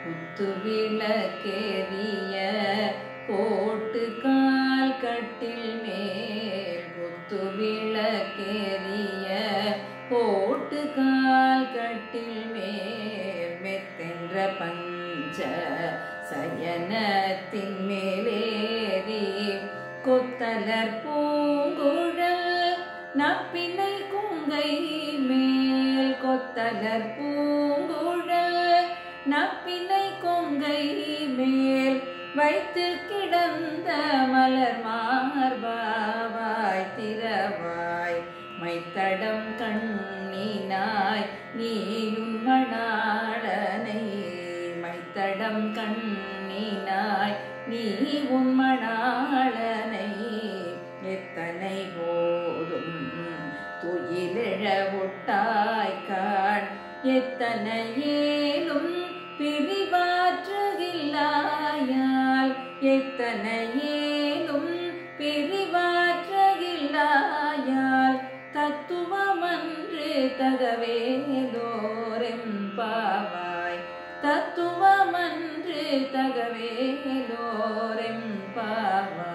குத்து விளக்கேறிய கோட்டு கால் கட்டில் மேல் குத்து விளக்கேறிய கோட்டு கால் கட்டில் மேல் மெத்தென்ற பஞ்ச சயனத்தின் மேலேறி கொத்தலர் பூங்குழல் நப்பினை குங்கை மேல் கொத்தலர் பூங்குழல் நப்பினை கொங்கை மேல் வைத்து கிடந்த மலர் மார்பாவாய் திரவாய் மைத்தடம் கண்ணினாய் நீயும் மணாளனை மைத்தடம் கண்ணினாய் நீ உன் மணாளனை எத்தனை போதும் துயிலிழ ஒட்டாய்கான் எத்தனை ஏலும் பிரிவாற்றுகில்லாயால் எத்தனை ஏலும் பிரிவாற்றுகில்லாயால் தத்துவமன்று தகவேலோரெம்பாவாய் தத்துவமன்று தகவேலோரெம்பாவாய்